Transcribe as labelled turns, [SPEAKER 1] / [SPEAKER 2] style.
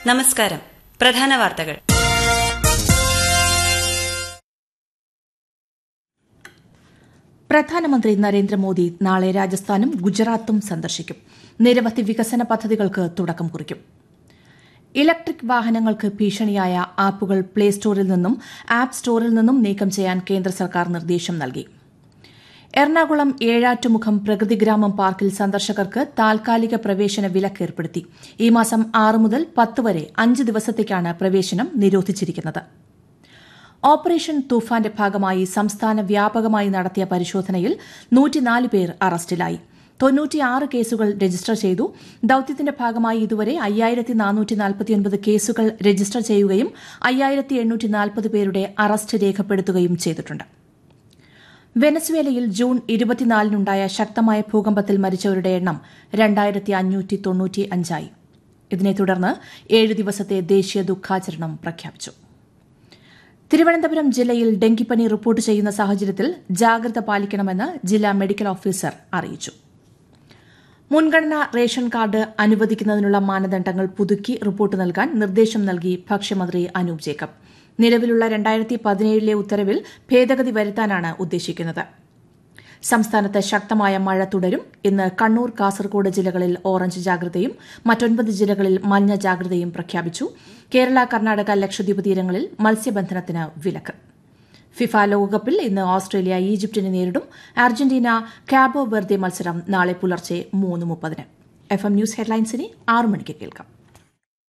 [SPEAKER 1] നമസ്കാരം പ്രധാന വാർത്തകൾ
[SPEAKER 2] പ്രധാനമന്ത്രി നരേന്ദ്രമോദി നാളെ രാജസ്ഥാനും ഗുജറാത്തും സന്ദർശിക്കും നിരവധി വികസന പദ്ധതികൾക്ക് തുടക്കം കുറിക്കും ഇലക്ട്രിക് വാഹനങ്ങൾക്ക് ഭീഷണിയായ ആപ്പുകൾ പ്ലേ സ്റ്റോറിൽ നിന്നും ആപ്പ് സ്റ്റോറിൽ നിന്നും നീക്കം ചെയ്യാൻ കേന്ദ്ര സർക്കാർ നിർദ്ദേശം നൽകി എറണാകുളം ഏഴാറ്റുമുഖം പ്രകൃതിഗ്രാമം പാർക്കിൽ സന്ദർശകർക്ക് താൽക്കാലിക പ്രവേശന വിലക്ക് ഏർപ്പെടുത്തി ഈ മാസം ആറ് മുതൽ പത്ത് വരെ അഞ്ച് ദിവസത്തേക്കാണ് പ്രവേശനം നിരോധിച്ചിരിക്കുന്നത് ഓപ്പറേഷൻ തൂഫാന്റെ ഭാഗമായി സംസ്ഥാന വ്യാപകമായി നടത്തിയ പരിശോധനയിൽ നൂറ്റിനാല് പേർ അറസ്റ്റിലായി തൊണ്ണൂറ്റിയാറ് കേസുകൾ രജിസ്റ്റർ ചെയ്തു ദൌത്യത്തിന്റെ ഭാഗമായി ഇതുവരെ അയ്യായിരത്തി നാനൂറ്റി നാൽപ്പത്തിയൊൻപത് കേസുകൾ രജിസ്റ്റർ ചെയ്യുകയും അയ്യായിരത്തി എണ്ണൂറ്റി നാൽപ്പത് പേരുടെ അറസ്റ്റ് രേഖപ്പെടുത്തുകയും ചെയ്തിട്ടുണ്ട് വെനസ്വേലയിൽ ജൂൺ ഇരുപത്തിനാലിനുണ്ടായ ശക്തമായ ഭൂകമ്പത്തിൽ മരിച്ചവരുടെ എണ്ണം രണ്ടായിരത്തി അഞ്ഞൂറ്റി തൊണ്ണൂറ്റി അഞ്ചായി ഇതിനെ തുടർന്ന് ഏഴ് ദിവസത്തെ ദേശീയ ദുഃഖാചരണം പ്രഖ്യാപിച്ചു തിരുവനന്തപുരം ജില്ലയിൽ ഡെങ്കിപ്പനി റിപ്പോർട്ട് ചെയ്യുന്ന സാഹചര്യത്തിൽ ജാഗ്രത പാലിക്കണമെന്ന് ജില്ലാ മെഡിക്കൽ ഓഫീസർ അറിയിച്ചു മുൻഗണനാ റേഷൻ കാർഡ് അനുവദിക്കുന്നതിനുള്ള മാനദണ്ഡങ്ങൾ പുതുക്കി റിപ്പോർട്ട് നൽകാൻ നിർദ്ദേശം നൽകി ഭക്ഷ്യമന്ത്രി അനൂപ് ജേക്കബ് നിലവിലുള്ള രണ്ടായിരത്തി പതിനേഴിലെ ഉത്തരവിൽ ഭേദഗതി വരുത്താനാണ് ഉദ്ദേശിക്കുന്നത് സംസ്ഥാനത്ത് ശക്തമായ മഴ തുടരും ഇന്ന് കണ്ണൂർ കാസർഗോഡ് ജില്ലകളിൽ ഓറഞ്ച് ജാഗ്രതയും മറ്റൊൻപത് ജില്ലകളിൽ മഞ്ഞ ജാഗ്രതയും പ്രഖ്യാപിച്ചു കേരള കർണാടക ലക്ഷദ്വീപ് തീരങ്ങളിൽ മത്സ്യബന്ധനത്തിന് വിലക്ക് ഫിഫ ലോകകപ്പിൽ ഇന്ന് ഓസ്ട്രേലിയ ഈജിപ്തിനെ നേരിടും അർജന്റീന കാബോ വെർദെ മത്സരം നാളെ പുലർച്ചെ മൂന്ന് മുപ്പതിന് എഫ് എം ന്യൂസ് ഹെഡ്ലൈൻസിനെ ആറു മണിക്ക് കേൾക്കാം